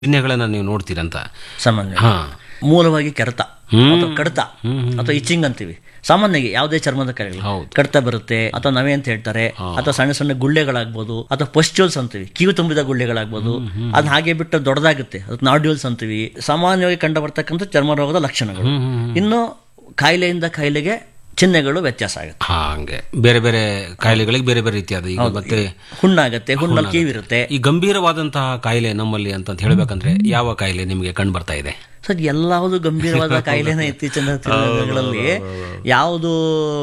ಚಿಹ್ನೆಗಳನ್ನ ನೀವು ನೋಡ್ತೀರಂತ ಸಾಮಾನ್ಯ ಹಾ ಮೂಲವಾಗಿ ಕೆರೆತ ಹ್ಮ್. ಅಥವಾ ಕಡತ ಅಥವಾ ಇಚಿಂಗ್ ಅಂತೀವಿ ಸಾಮಾನ್ಯವಾಗಿ ಯಾವುದೇ ಚರ್ಮದ ಕಾಯಿಲೆಗಳು ಹೌದು. ಕಡತ ಬರುತ್ತೆ ಅಥವಾ ನವೆ ಅಂತ ಹೇಳ್ತಾರೆ ಅಥವಾ ಸಣ್ಣ ಸಣ್ಣ ಗುಳ್ಳೆಗಳಾಗ್ಬೋದು ಅಥವಾ ಪಸ್ಟ್ಯೂಲ್ಸ್ ಅಂತೀವಿ ಕಿವಿ ತುಂಬಿದ ಗುಳ್ಳೆಗಳಾಗ್ಬೋದು ಅದ್ ಹಾಗೆ ಬಿಟ್ಟು ದೊಡ್ಡದಾಗುತ್ತೆ ಅದಕ್ಕೆ ನಾಡ್ಯೂಲ್ಸ್ ಅಂತೀವಿ ಸಾಮಾನ್ಯವಾಗಿ ಕಂಡು ಬರ್ತಕ್ಕಂಥ ಚರ್ಮ ರೋಗದ ಲಕ್ಷಣಗಳು ಇನ್ನು ಕಾಯಿಲೆಯಿಂದ ಕಾಯಿಲೆಗೆ ಚಿಹ್ನೆಗಳು ವ್ಯತ್ಯಾಸ ಆಗುತ್ತೆ ಹಾ ಹಂಗೆ ಬೇರೆ ಬೇರೆ ಕಾಯಿಲೆಗಳಿಗೆ ಬೇರೆ ಬೇರೆ ರೀತಿಯಾದ ಈಗ ಮತ್ತೆ ಹುಣ್ಣಾಗತ್ತೆ ಹುಣ್ಣಲ್ಲಿ ಕೀವಿರುತ್ತೆ ಈ ಗಂಭೀರವಾದಂತಹ ಕಾಯಿಲೆ ನಮ್ಮಲ್ಲಿ ಅಂತ ಹೇಳ್ಬೇಕಂದ್ರೆ ಯಾವ ಕಾಯಿಲೆ ನಿಮಗೆ ಕಂಡು ಬರ್ತಾ ಇದೆ ಸರ್ ಎಲ್ಲಾವುದು ಗಂಭೀರವಾದ ಕಾಯಿಲೆನ ಇತ್ತೀಚಿನ ದಿನಗಳಲ್ಲಿ ಯಾವುದು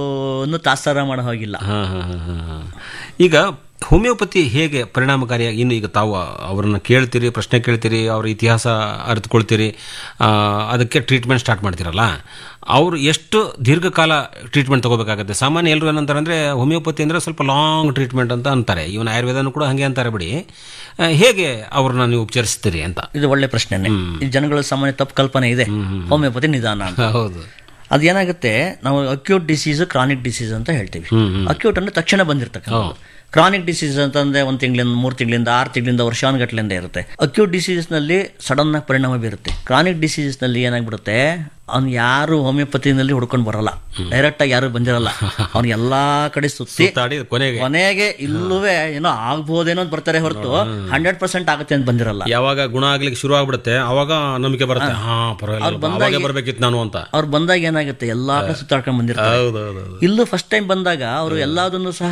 ತಾತ್ಸಾರ ಮಾಡೋ ಹಾಗಿಲ್ಲ ಹಾ, ಹಾ, ಹಾ, ಹಾ, ಹಾ. ಈಗ ಹೋಮಿಯೋಪತಿ ಹೇಗೆ ಪರಿಣಾಮಕಾರಿಯಾಗಿ ಇನ್ನು ಈಗ ತಾವು ಅವರನ್ನ ಕೇಳ್ತೀರಿ ಪ್ರಶ್ನೆ ಕೇಳ್ತೀರಿ ಅವ್ರ ಇತಿಹಾಸ ಅರಿತುಕೊಳ್ತೀರಿ ಆ, ಅದಕ್ಕೆ ಟ್ರೀಟ್ಮೆಂಟ್ ಸ್ಟಾರ್ಟ್ ಮಾಡ್ತೀರಲ್ಲ ಅವರು ಎಷ್ಟು ದೀರ್ಘಕಾಲ ಟ್ರೀಟ್ಮೆಂಟ್ ತಗೋಬೇಕಾಗುತ್ತೆ ಸಾಮಾನ್ಯ ಎಲ್ಲರೂ ಏನಂತಾರೆ ಅಂದರೆ ಹೋಮಿಯೋಪತಿ ಅಂದರೆ ಸ್ವಲ್ಪ ಲಾಂಗ್ ಟ್ರೀಟ್ಮೆಂಟ್ ಅಂತ ಅಂತಾರೆ ಇವನ್ ಆಯುರ್ವೇದನೂ ಕೂಡ ಹಾಗೆ ಅಂತಾರೆ ಬಿಡಿ ಆ, ಹೇಗೆ ಅವ್ರನ್ನ ನೀವು ಉಪಚರಿಸ್ತೀರಿ ಅಂತ ಇದು ಒಳ್ಳೆ ಪ್ರಶ್ನೆನೆ ಈ ಜನಗಳ ಸಾಮಾನ್ಯ ತಪ್ಪು ಕಲ್ಪನೆ ಇದೆ ಹೋಮಿಯೋಪತಿ ನಿಧಾನ ಅಂತ ಹೌದು ಅದೇನಾಗುತ್ತೆ ನಾವು ಅಕ್ಯೂಟ್ ಡಿಸೀಸ್ ಕ್ರಾನಿಕ್ ಡಿಸೀಸ್ ಅಂತ ಹೇಳ್ತೀವಿ ಹ್ಮ್, ಹ್ಮ್. ಅಕ್ಯೂಟ್ ಅಂದ್ರೆ ತಕ್ಷಣ ಬಂದಿರ್ತಕ್ಕಂಥ ಕ್ರಾನಿಕ್ ಡಿಸೀಸ್ ಅಂತಂದ್ರೆ ಒಂದು ತಿಂಗಳಿಂದ ಮೂರು ತಿಂಗಳಿಂದ ಆರು ತಿಂಗಳಿಂದ ವರ್ಷಾನುಗಟ್ಲೆಯಿಂದ ಇರುತ್ತೆ ಅಕ್ಯೂಟ್ ಡಿಸೀಸ್ನಲ್ಲಿ ಸಡನ್ ಆಗಿ ಪರಿಣಾಮ ಬೀರುತ್ತೆ ಕ್ರಾನಿಕ್ ಡಿಸೀಸ್ನಲ್ಲಿ ಏನಾಗ್ಬಿಡುತ್ತೆ ಅವ್ನು ಯಾರು ಹೋಮಿಯೋಪತಿನಲ್ಲಿ ಹುಡ್ಕೊಂಡು ಬರಲ್ಲ ಡೈರೆಕ್ಟ್ ಆಗಿ ಯಾರು ಬಂದಿರಲ್ಲ ಅವ್ನು ಎಲ್ಲಾ ಕಡೆ ಸುತ್ತಿ ಸುತ್ತಾಡಿ ಕೊನೆಗೆ ಕೊನೆಗೆ ಇಲ್ಲುವೆ ಏನೋ ಆಗ್ಬೋದೇನೋ ಅಂತ ಬರ್ತಾರೆ ಹೊರತು ಹಂಡ್ರೆಡ್ ಪರ್ಸೆಂಟ್ ಆಗುತ್ತೆ ಅಂತ ಬಂದಿರಲ್ಲ ಯಾವಾಗ ಗುಣ ಆಗ್ಲಿಕ್ಕೆ ಶುರು ಆಗ್ಬಿಡುತ್ತೆ ಅವಾಗ ನಂಬಿಕೆ ಬರುತ್ತೆ ಹಾ ಪರವಾಗಿಲ್ಲ ಅವಾಗೆ ಬರ್ಬೇಕಿತ್ತು ನಾನು ಅಂತ ಅವ್ರು ಬಂದಾಗ ಏನಾಗುತ್ತೆ ಎಲ್ಲಾ ಕಡೆ ಸುತ್ತಾಡ್ಕೊಂಡು ಬಂದಿರ್ತಾರೆ ಹೌದೌದು ಇಲ್ಲೂ ಫಸ್ಟ್ ಟೈಮ್ ಬಂದಾಗ ಅವರು ಎಲ್ಲದನ್ನು ಸಹ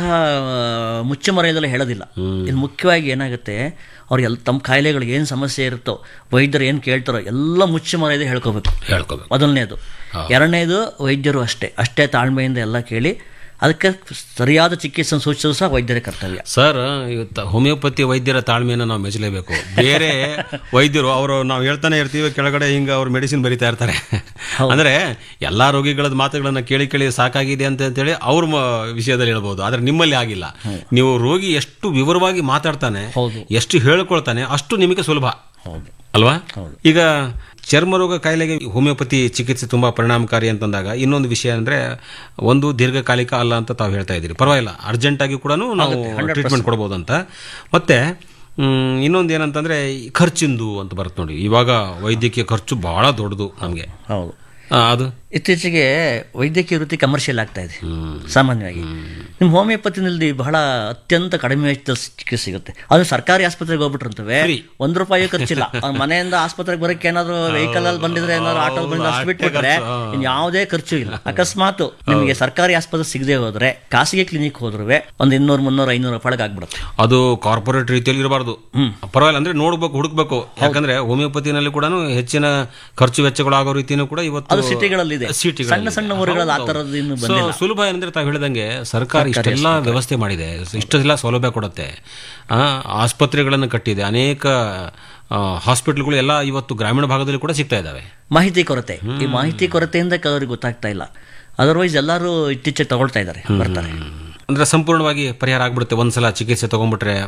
ಆ, ಮುಚ್ಚು ಮರೆಯದಲ್ಲ ಹೇಳೋದಿಲ್ಲ ಇಲ್ಲಿ ಮುಖ್ಯವಾಗಿ ಏನಾಗುತ್ತೆ ಅವ್ರು ಎಲ್ಲ ತಮ್ಮ ಕಾಯಿಲೆಗಳಿಗೆ ಏನು ಸಮಸ್ಯೆ ಇರುತ್ತೋ ವೈದ್ಯರು ಏನು ಕೇಳ್ತಾರೋ ಎಲ್ಲ ಮುಚ್ಚು ಮರೆಯದೆ ಹೇಳ್ಕೋಬೇಕು ಹೇಳ್ಕೋಬೇಕು ಮೊದಲನೇದು ಎರಡನೇದು ವೈದ್ಯರು ಅಷ್ಟೇ ಅಷ್ಟೇ ತಾಳ್ಮೆಯಿಂದ ಎಲ್ಲ ಕೇಳಿ ಅದಕ್ಕೆ ಸರಿಯಾದ ಚಿಕಿತ್ಸೆ ಸೂಚಿಸೋದು ಸಹ ವೈದ್ಯರ ಕರ್ತವ್ಯ ಸರ್ ಇವತ್ತು ಹೋಮಿಯೋಪತಿ ವೈದ್ಯರ ತಾಳ್ಮೆಯನ್ನು ನಾವು ಮೆಚ್ಚಲೇಬೇಕು ಬೇರೆ ವೈದ್ಯರು ಅವರು ನಾವು ಹೇಳ್ತಾನೆ ಇರ್ತೀವಿ ಕೆಳಗಡೆ ಹಿಂಗೆ ಅವ್ರು ಮೆಡಿಸಿನ್ ಬರಿತಾ ಇರ್ತಾರೆ ಅಂದ್ರೆ ಎಲ್ಲಾ ರೋಗಿಗಳದ ಮಾತುಗಳನ್ನ ಕೇಳಿ ಕೇಳಿ ಸಾಕಾಗಿದೆ ಅಂತ ಅಂತೇಳಿ ಅವ್ರ ಮ- ವಿಷಯದಲ್ಲಿ ಹೇಳ್ಬೋದು ಆದ್ರೆ ನಿಮ್ಮಲ್ಲಿ ಆಗಿಲ್ಲ ನೀವು ರೋಗಿ ಎಷ್ಟು ವಿವರವಾಗಿ ಮಾತಾಡ್ತಾನೆ ಹೌದು. ಎಷ್ಟು ಹೇಳ್ಕೊಳ್ತಾನೆ ಅಷ್ಟು ನಿಮಗೆ ಸುಲಭ ಹೌದು ಅಲ್ವಾ ಈಗ ಚರ್ಮರೋಗ ಕಾಯಿಲೆಗೆ ಹೋಮಿಯೋಪತಿ ಚಿಕಿತ್ಸೆ ತುಂಬಾ ಪರಿಣಾಮಕಾರಿ ಅಂತಂದಾಗ ಇನ್ನೊಂದು ವಿಷಯ ಅಂದ್ರೆ ಒಂದು ದೀರ್ಘಕಾಲಿಕ ಅಲ್ಲ ಅಂತ ತಾವು ಹೇಳ್ತಾ ಇದ್ದೀರಿ ಪರವಾಗಿಲ್ಲ ಅರ್ಜೆಂಟ್ ಆಗಿ ಕೂಡ ನಾವು ಟ್ರೀಟ್ಮೆಂಟ್ ಕೊಡ್ಬೋದು ಅಂತ ಮತ್ತೆ ಮ್, ಇನ್ನೊಂದು ಏನಂತಂದ್ರೆ ಈ ಖರ್ಚಿಂದು ಅಂತ ಬರುತ್ತೆ ನೋಡಿ ಇವಾಗ ವೈದ್ಯಕೀಯ ಖರ್ಚು ಬಹಳ ದೊಡ್ಡದು ನಮಗೆ ಹೌದು ಅದು ಇತ್ತೀಚೆಗೆ ವೈದ್ಯಕೀಯ ವೃತ್ತಿ ಕಮರ್ಷಿಯಲ್ ಆಗ್ತಾ ಇದೆ ಸಾಮಾನ್ಯವಾಗಿ ನಿಮ್ಮ ಹೋಮಿಯೋಪತಿನಲ್ಲಿ ಬಹಳ ಅತ್ಯಂತ ಕಡಿಮೆ ವೆಚ್ಚದಲ್ಲಿ ಚಿಕಿತ್ಸೆ ಸಿಗುತ್ತೆ ಅದು ಸರ್ಕಾರಿ ಆಸ್ಪತ್ರೆಗೆ ಹೋಗ್ಬಿಟ್ರಂತವೆ Free. ಒಂದ್ ರೂಪಾಯಿ ಖರ್ಚಿಲ್ಲ ಅವ್ನ್ ಮನೆಯಿಂದ ಆಸ್ಪತ್ರೆಗೆ ಬರೋಕೆ ಏನಾದ್ರು ವೆಹಿಕಲ್ ಅಲ್ಲಿ ಬಂದಿದ್ರೆ ಏನಾದ್ರು ಆಟೋ ಬಂದ್ರೆ ಅಷ್ಟು ಬಿಟ್ಬಿಟ್ರೆ ಇನ್ ಯಾವುದೇ ಖರ್ಚು ಇಲ್ಲ ಅಕಸ್ಮಾತ್ ನಿಮಗೆ ಸರ್ಕಾರಿ ಆಸ್ಪತ್ರೆ ಸಿಗದೆ ಹೋದ್ರೆ ಖಾಸಗಿ ಕ್ಲಿನಿಕ್ ಹೋದ್ರೆ ಒಂದ್ ಇನ್ನೂರ್ ಮುನ್ನೂರ ಐನೂರು ರೂಪಾಯಿಗೆ ಆಗ್ಬಿಡುತ್ತೆ ಅದು ಕಾರ್ಪೊರೇಟ್ ರೀತಿಯಲ್ಲಿ ಇರಬಾರ್ದು ಪರವಾಗಿಲ್ಲ ಅಂದ್ರೆ ನೋಡ್ಬೇಕು ಹುಡುಕ್ಬೇಕು ಯಾಕಂದ್ರೆ ಹೋಮಿಯೋಪತಿನಲ್ಲಿ ಕೂಡ ಹೆಚ್ಚಿನ ಖರ್ಚು ವೆಚ್ಚಗಳು ಆಗೋ ರೀತಿನೂ ಕೂಡ ಇವತ್ತು ಅದು ಸಿಟಿಗಳಲ್ಲಿದೆ ಸಿಟಿಗಳಲ್ಲಿ ಸಣ್ಣ ಸಣ್ಣ ಊರುಗಳಲ್ಲಿ ಆ ತರದ್ದು ಇನ್ನು ಸೊ ಬಂದಿಲ್ಲ ಸುಲಭ ಏನಂದ್ರೆ ತಾವು ಹೇಳಿದಂಗೆ ಸರ್ಕಾರ ಇಷ್ಟೆಲ್ಲ ವ್ಯವಸ್ಥೆ ಮಾಡಿದೆ ಇಷ್ಟೆಲ್ಲ ಸೌಲಭ್ಯ ಕೊಡುತ್ತೆ ಆ, ಆಸ್ಪತ್ರೆಗಳನ್ನು ಕಟ್ಟಿದೆ ಅನೇಕ ಹಾಸ್ಪಿಟಲ್ಗಳು ಎಲ್ಲ ಇವತ್ತು ಗ್ರಾಮೀಣ ಭಾಗದಲ್ಲಿ ಕೂಡ ಸಿಗ್ತಾ ಇದ್ದಾವೆ ಮಾಹಿತಿ ಕೊರತೆ ಈ ಮಾಹಿತಿ ಕೊರತೆಯಿಂದ ಕೆಲವರಿಗೆ ಗೊತ್ತಾಗ್ತಾ ಇಲ್ಲ ಅದರ್ವೈಸ್ ಎಲ್ಲರೂ ಇತ್ತೀಚೆಗೆ ತಗೊಳ್ತಾ ಇದ್ದಾರೆ ಬರ್ತಾರೆ ಅಂದ್ರೆ ಸಂಪೂರ್ಣವಾಗಿ ಪರಿಹಾರ ಆಗ್ಬಿಡುತ್ತೆ ಒಂದ್ಸಲ ಚಿಕಿತ್ಸೆ ತಗೊಂಡ್ಬಿಟ್ರೆ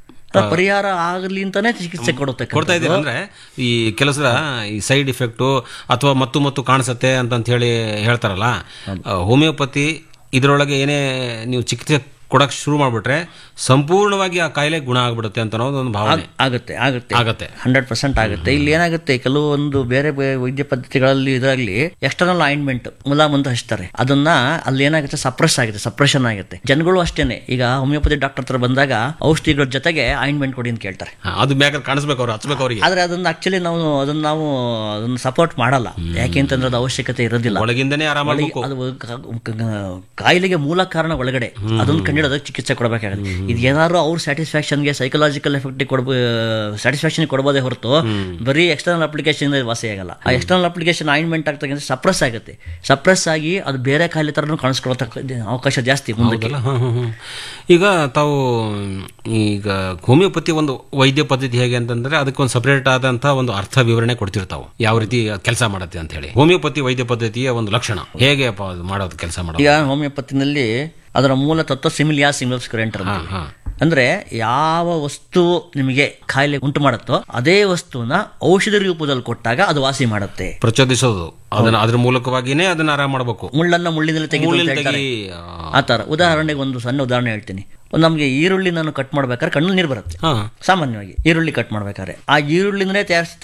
ಪರಿಹಾರ ಆಗಲಿ ಅಂತಾನೆ ಚಿಕಿತ್ಸೆ ಕೊಡುತ್ತೆ ಕೊಡ್ತಾ ಇದ್ದೀರಾ ಅಂದ್ರೆ ಈ ಕೆಲಸ ಈ ಸೈಡ್ ಇಫೆಕ್ಟು ಅಥವಾ ಮತ್ತು ಮತ್ತು ಕಾಣಿಸುತ್ತೆ ಅಂತ ಹೇಳಿ ಹೇಳ್ತಾರಲ್ಲ ಹೋಮಿಯೋಪತಿ ಇದರೊಳಗೆ ಏನೇ ನೀವು ಚಿಕಿತ್ಸೆ ಕೊಡಕ್ ಶುರು ಮಾಡ್ಬಿಟ್ರೆ ಸಂಪೂರ್ಣವಾಗಿ ಆ ಕಾಯಿಲೆ ಗುಣ ಆಗ್ಬಿಡುತ್ತೆ ಅಂತ ಅನ್ನೋದು ಒಂದು ಭಾವನೆ ಆಗುತ್ತೆ ಆಗುತ್ತೆ ಆಗತ್ತೆ ಹಂಡ್ರೆಡ್ ಪರ್ಸೆಂಟ್ ಆಗುತ್ತೆ ಇಲ್ಲಿ ಏನಾಗುತ್ತೆ ಕೆಲವೊಂದು ಬೇರೆ ಬೇರೆ ವೈದ್ಯ ಪದ್ಧತಿಗಳಲ್ಲಿ ಇದರಲ್ಲಿ ಎಕ್ಸ್ಟರ್ನಲ್ ಆಯಿಂಟ್ಮೆಂಟ್ ಮುಲಾಮ್ ಅಂತ ಹಚ್ತಾರೆ ಅದನ್ನ ಅಲ್ಲಿ ಏನಾಗುತ್ತೆ ಸಪ್ರೆಸ್ ಆಗುತ್ತೆ ಸಪ್ರೆಷನ್ ಆಗುತ್ತೆ ಜನಗಳು ಅಷ್ಟೇನೆ ಈಗ ಹೋಮಿಯೋಪತಿ ಡಾಕ್ಟರ್ ಹತ್ರ ಬಂದಾಗ ಔಷಧಿಗಳ ಜೊತೆಗೆ ಆಯಿಂಟ್ಮೆಂಟ್ ಕೊಡಿ ಅಂತ ಕೇಳ್ತಾರೆ ಹಾ, ಅದು ಬೇಕಾದ್ರೆ ಕಾಣಿಸ್ಬೇಕು ಅವ್ರು ಹಚ್ಬೇಕು ಅವರಿಗೆ ಆದ್ರೆ ಅದನ್ನ ಆಕ್ಚುಲಿ ನಾವು ಅದನ್ನ ನಾವು ಅದನ್ನ ಸಪೋರ್ಟ್ ಮಾಡಲ್ಲ ಯಾಕೆ ಅಂತಂದ್ರೆ ಅದು ಅವಶ್ಯಕತೆ ಇರೋದಿಲ್ಲ ಒಳಗಿಂದನೇ ಆರಾಮ ಒಳಗೆ ಅದು ಕ- ಕ- ಕಾಯಿಲೆಗೆ ಮೂಲ ಕಾರಣ ಒಳಗಡೆ ಅದನ್ನ ಕಂಡಿಡೋದಕ್ಕೆ ಚಿಕಿತ್ಸೆ ಕೊಡಬೇಕಾಗುತ್ತೆ ಇದು ಏನಾದ್ರು ಅವ್ರ ಸ್ಯಾಟಿಸ್ಫ್ಯಾಕ್ಷನ್ಗೆ ಸೈಕಲಾಜಿಕಲ್ ಎಫೆಕ್ಟ್ ಕೊಡ್ಬೋ ಸ್ಯಾಟಿಸ್ಫ್ಯಾಕ್ಷನ್ ಕೊಡ್ಬೋದೇ ಹೊರತು ಬರೀ ಎಕ್ಸ್ಟರ್ನಲ್ ಅಪ್ಲಿಕೇಶನ್ ವಾಸಿ ಆಗಲ್ಲ ಆ ಎಕ್ಸ್ಟರ್ನಲ್ ಅಪ್ಲಿಕೇಶನ್ ಆಯಿಂಟ್ಮೆಂಟ್ ಆಗ್ತಕ್ಕಂಥ ಸಪ್ರೆಸ್ ಆಗುತ್ತೆ ಸಪ್ರೆಸ್ ಆಗಿ ಅದು ಬೇರೆ ಕಾಯಿಲೆ ಥರನೂ ಕಾಣಿಸ್ಕೊಳ್ತಕ್ಕ ಅವಕಾಶ ಜಾಸ್ತಿ ಮುಂದಕ್ಕೆ ಹೌದಲ್ಲ? ಹ್ಮ್, ಹ್ಮ್, ಹ್ಮ್. ಈಗ ತಾವು ಈಗ ಹೋಮಿಯೋಪತಿ ಒಂದು ವೈದ್ಯ ಪದ್ಧತಿ ಹೇಗೆ ಅಂತಂದ್ರೆ ಅದಕ್ಕೊಂದು ಸಪರೇಟ್ ಆದಂತಹ ಒಂದು ಅರ್ಥ ವಿವರಣೆ ಕೊಡ್ತಿರ್ತಾವೆ ಯಾವ ರೀತಿ ಕೆಲಸ ಮಾಡುತ್ತೆ ಅಂತ ಹೇಳಿ ಹೋಮಿಯೋಪತಿ ವೈದ್ಯ ಪದ್ಧತಿಯ ಒಂದು ಲಕ್ಷಣ ಹೇಗೆ ಪ- ಮಾಡೋದು ಕೆಲಸ ಮಾಡೋದು ಈಗ ಹೋಮಿಯೋಪತಿನಲ್ಲಿ ಅದರ ಮೂಲ ತತ್ವ ಸಿಮಿಲಿಯಾ ಸಿಮಿಲಸ್ ಕರೆಂಟ್ ಅಂತ ಹಾ. ಅಂದ್ರೆ ಯಾವ ವಸ್ತು ನಿಮಗೆ ಕಾಯಿಲೆ ಉಂಟು ಮಾಡುತ್ತೋ ಅದೇ ವಸ್ತುನ ಔಷಧಿ ರೂಪದಲ್ಲಿ ಕೊಟ್ಟಾಗ ಅದು ವಾಸಿ ಮಾಡುತ್ತೆ ಪ್ರಚೋದಿಸೋದು ಅದನ್ನ ಅದ್ರ ಮೂಲಕವಾಗಿನೇ ಅದನ್ನ ಆರಾಮ ಮಾಡಬೇಕು ಮುಳ್ಳನ್ನ ಮುಳ್ಳಿನಲ್ಲಿ ತೆಗೆದು ಅಂತ ಹೇಳ್ತಾರೆ ತೆಗಿ ಆ ತರ ಉದಾಹರಣೆಗೆ ಒಂದು ಸಣ್ಣ ಉದಾಹರಣೆ ಹೇಳ್ತೀನಿ ನಮಗೆ ಈರುಳ್ಳಿ ನಾನು ಕಟ್ ಮಾಡ್ಬೇಕಾದ್ರೆ ಕಣ್ಣಲ್ಲಿ ನೀರು ಬರುತ್ತೆ ಹಾಂ ಸಾಮಾನ್ಯವಾಗಿ ಈರುಳ್ಳಿ ಕಟ್ ಮಾಡ್ಬೇಕಾದ್ರೆ ಆ ಈರುಳ್ಳಿಂದಲೇ ತಯಾರಿಸಿದ